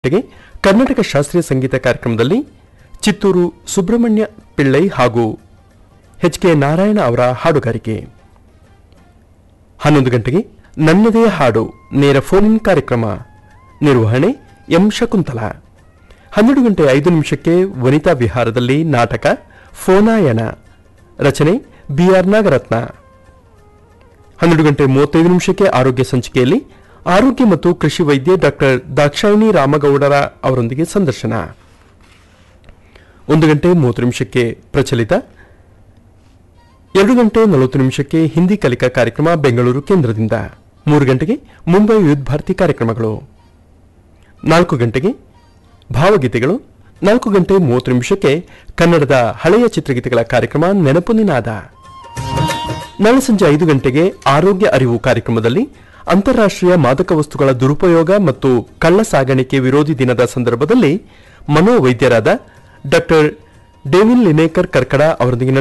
ಜೊತೆಗೆ ಕರ್ನಾಟಕ ಶಾಸ್ತ್ರೀಯ ಸಂಗೀತ ಕಾರ್ಯಕ್ರಮದಲ್ಲಿ ಚಿತ್ತೂರು ಸುಬ್ರಹ್ಮಣ್ಯ ಪಿಳ್ಳೈ ಹಾಗೂ ಎಚ್ ಕೆ ನಾರಾಯಣ ಅವರ ಹಾಡುಗಾರಿಕೆ ಹನ್ನೊಂದು ಗಂಟೆಗೆ ನನ್ನದೇ ಹಾಡು ನೇರ ಫೋನ್ ಇನ್ ಕಾರ್ಯಕ್ರಮ ನಿರ್ವಹಣೆ ಎಂ ಶಕುಂತಲ ಹನ್ನೆರಡು ಗಂಟೆ ಐದು ನಿಮಿಷಕ್ಕೆ ವನಿತಾ ವಿಹಾರದಲ್ಲಿ ನಾಟಕ ಫೋನಾಯಣ ರಚನೆ ಬಿಆರ್ ನಾಗರತ್ನ ಹನ್ನೆರಡು ಗಂಟೆ ಮೂವತ್ತೈದು ನಿಮಿಷಕ್ಕೆ ಆರೋಗ್ಯ ಸಂಚಿಕೆಯಲ್ಲಿ ಆರೋಗ್ಯ ಮತ್ತು ಕೃಷಿ ವೈದ್ಯೆ ಡಾಕ್ಟರ್ ದಾಕ್ಷಾಯಿಣಿ ರಾಮಗೌಡರ ಅವರೊಂದಿಗೆ ಸಂದರ್ಶನ ಒಂದು ಗಂಟೆ ಮೂವತ್ತು ನಿಮಿಷಕ್ಕೆ ಪ್ರಚಲಿತ ಎರಡು ಗಂಟೆ ನಲವತ್ತು ನಿಮಿಷಕ್ಕೆ ಹಿಂದಿ ಕಲಿಕಾ ಕಾರ್ಯಕ್ರಮ ಬೆಂಗಳೂರು ಕೇಂದ್ರದಿಂದ ಮೂರು ಗಂಟೆಗೆ ಮುಂಬೈ ಯೂತ್ ಭಾರತಿ ಕಾರ್ಯಕ್ರಮಗಳು ನಾಲ್ಕು ಗಂಟೆಗೆ ಭಾವಗೀತೆಗಳು ನಾಲ್ಕು ಗಂಟೆ ಮೂವತ್ತು ನಿಮಿಷಕ್ಕೆ ಕನ್ನಡದ ಹಳೆಯ ಚಿತ್ರಗೀತೆಗಳ ಕಾರ್ಯಕ್ರಮ ನೆನಪು ನಿನಾದ ನಾಳೆ ಸಂಜೆ ಐದು ಗಂಟೆಗೆ ಆರೋಗ್ಯ ಅರಿವು ಕಾರ್ಯಕ್ರಮದಲ್ಲಿ ಅಂತಾರಾಷ್ಟ್ರೀಯ ಮಾದಕ ವಸ್ತುಗಳ ದುರುಪಯೋಗ ಮತ್ತು ಕಳ್ಳ ಸಾಗಾಣಿಕೆ ವಿರೋಧಿ ದಿನದ ಸಂದರ್ಭದಲ್ಲಿ ಮನೋವೈದ್ಯರಾದ ಡಾಕ್ಟರ್ ಡೇವಿನ್ ಲಿನೇಕರ್ ಕರ್ಕಡ ಅವರೊಂದಿಗೆ